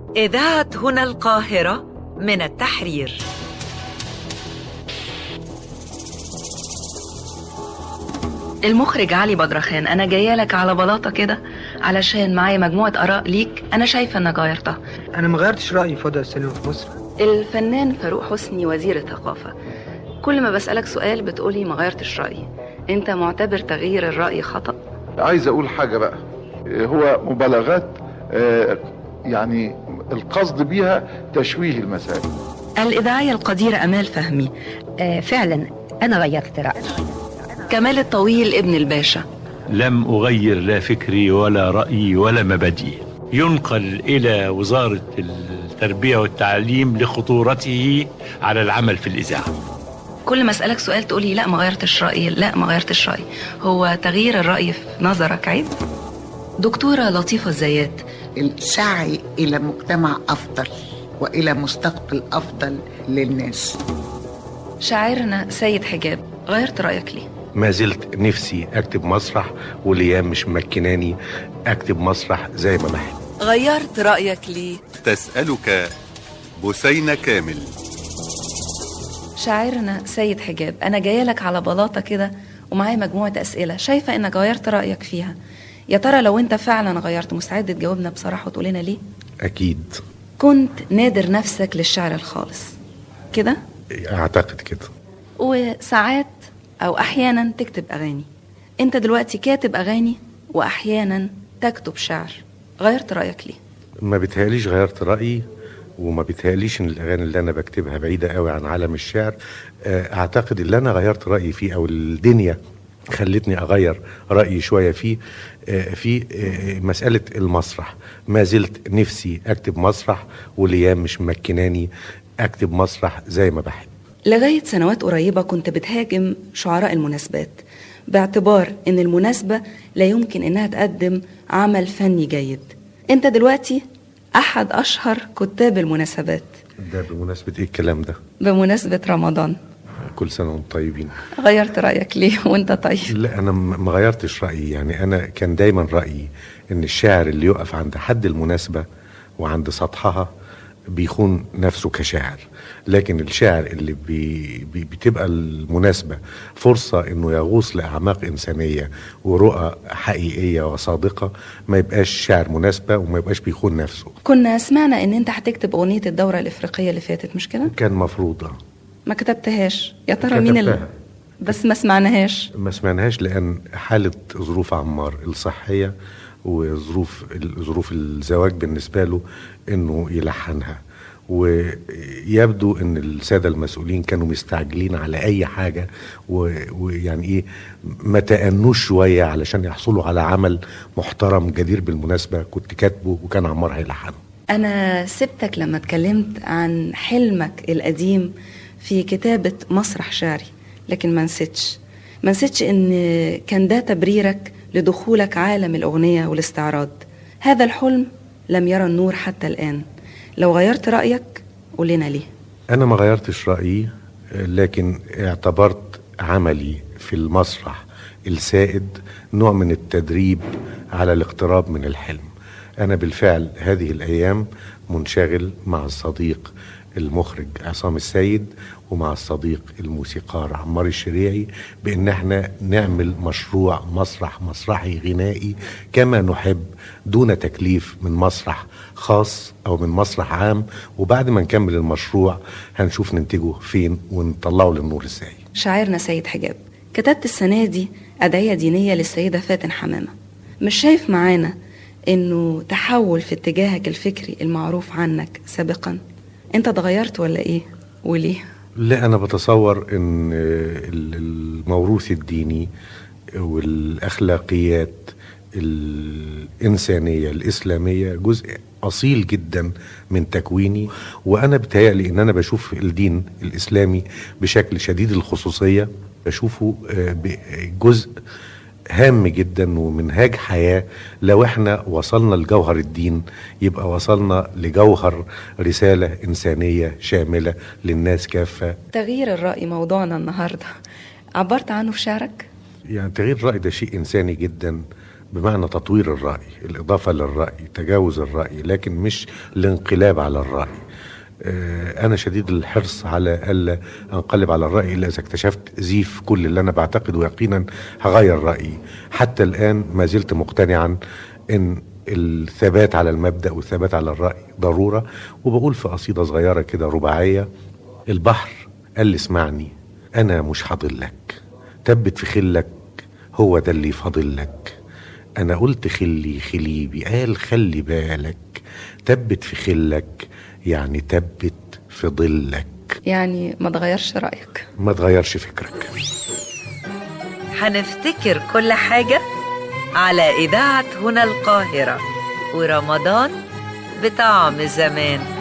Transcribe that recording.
إذاعة هنا القاهرة من التحرير المخرج علي بدرخان انا جايه لك على بلاطه كده علشان معايا مجموعه اراء ليك انا شايفه انك غيرتها انا ما غيرتش رايي في وضع السينما في مصر الفنان فاروق حسني وزير الثقافه كل ما بسالك سؤال بتقولي ما غيرتش رايي انت معتبر تغيير الراي خطا عايز اقول حاجة بقى هو مبالغات آه، يعني القصد بيها تشويه المسائل الاذاعيه القديره امال فهمي آه فعلا أنا غيرت رأيي كمال الطويل ابن الباشا لم أغير لا فكري ولا رأيي ولا مبادئي ينقل إلى وزارة التربية والتعليم لخطورته على العمل في الإذاعة كل ما اسالك سؤال تقولي لا ما غيرتش رايي لا ما غيرتش رايي هو تغيير الراي في نظرك عيب دكتوره لطيفه الزيات السعي إلى مجتمع أفضل وإلى مستقبل أفضل للناس شاعرنا سيد حجاب غيرت رايك ليه ما زلت نفسي اكتب مسرح والايام مش مكناني اكتب مسرح زي ما بحب غيرت رأيك ليه؟ تسألك بثينة كامل شاعرنا سيد حجاب انا جايه لك على بلاطه كده ومعايا مجموعه اسئله شايفه انك غيرت رايك فيها يا ترى لو انت فعلا غيرت مستعد تجاوبنا بصراحه وتقول لنا ليه اكيد كنت نادر نفسك للشعر الخالص كده اعتقد كده وساعات او احيانا تكتب اغاني انت دلوقتي كاتب اغاني واحيانا تكتب شعر غيرت رايك ليه ما بيتهيأليش غيرت رايي وما بيتهيأليش ان الاغاني اللي انا بكتبها بعيده قوي عن عالم الشعر آه، اعتقد اللي انا غيرت رايي فيه او الدنيا خلتني اغير رايي شويه فيه آه، في آه، مساله المسرح ما زلت نفسي اكتب مسرح والايام مش مكناني اكتب مسرح زي ما بحب لغايه سنوات قريبه كنت بتهاجم شعراء المناسبات باعتبار ان المناسبه لا يمكن انها تقدم عمل فني جيد انت دلوقتي احد اشهر كتاب المناسبات ده بمناسبه ايه الكلام ده بمناسبه رمضان كل سنه وانتم طيبين غيرت رايك ليه وانت طيب لا انا م- ما غيرتش رايي يعني انا كان دايما رايي ان الشاعر اللي يقف عند حد المناسبه وعند سطحها بيخون نفسه كشاعر لكن الشاعر اللي بي بي بتبقى المناسبة فرصة انه يغوص لأعماق إنسانية ورؤى حقيقية وصادقة ما يبقاش شاعر مناسبة وما يبقاش بيخون نفسه كنا سمعنا ان انت هتكتب اغنيه الدوره الافريقيه اللي فاتت مش كده كان مفروض آه. ما كتبتهاش يا ترى مين اللي كتبتها. بس ما سمعناهاش ما سمعناهاش لان حاله ظروف عمار الصحيه وظروف ظروف الزواج بالنسبه له انه يلحنها ويبدو ان الساده المسؤولين كانوا مستعجلين على اي حاجه و- ويعني ايه ما تأنوش شويه علشان يحصلوا على عمل محترم جدير بالمناسبه كنت كاتبه وكان عمار هيلحنه انا سبتك لما اتكلمت عن حلمك القديم في كتابه مسرح شعري لكن ما نسيتش ما نسيتش ان كان ده تبريرك لدخولك عالم الاغنيه والاستعراض هذا الحلم لم يرى النور حتى الان لو غيرت رايك قول لنا ليه أنا ما غيرتش رأيي لكن اعتبرت عملي في المسرح السائد نوع من التدريب على الاقتراب من الحلم أنا بالفعل هذه الأيام منشغل مع الصديق المخرج عصام السيد ومع الصديق الموسيقار عمار الشريعي بان احنا نعمل مشروع مسرح مسرحي غنائي كما نحب دون تكليف من مسرح خاص او من مسرح عام وبعد ما نكمل المشروع هنشوف ننتجه فين ونطلعه للنور ازاي شاعرنا سيد حجاب كتبت السنة دي أدعية دينية للسيدة فاتن حمامة مش شايف معانا إنه تحول في اتجاهك الفكري المعروف عنك سابقا أنت اتغيرت ولا إيه وليه لا انا بتصور ان ال- الموروث الديني والاخلاقيات الانسانيه الاسلاميه جزء اصيل جدا من تكويني وانا بتهيألي ان انا بشوف الدين الاسلامي بشكل شديد الخصوصيه بشوفه آه، ب- جزء هام جدا ومنهاج حياه لو احنا وصلنا لجوهر الدين يبقى وصلنا لجوهر رساله انسانيه شامله للناس كافه تغيير الرأي موضوعنا النهاردة عبرت عنه في شعرك يعني تغيير الرأي ده شيء إنساني جدا بمعنى تطوير الرأي الإضافة للرأي تجاوز الرأي لكن مش الانقلاب على الرأي آه، أنا شديد الحرص على ألا أنقلب على الرأي إلا إذا اكتشفت زيف كل اللي أنا بعتقده يقينا هغير رأيي حتى الآن ما زلت مقتنعا إن الثبات على المبدأ والثبات على الرأي ضرورة وبقول في قصيدة صغيرة كده رباعية البحر قال لي اسمعني أنا مش هضلك تبت في خلك هو ده اللي فاضلك أنا قلت خلي خليبي قال خلي بالك تبت في خلك يعني تبت في ظلك يعني ما تغيرش رأيك ما تغيرش فكرك هنفتكر كل حاجة على إذاعة هنا القاهرة ورمضان بطعم زمان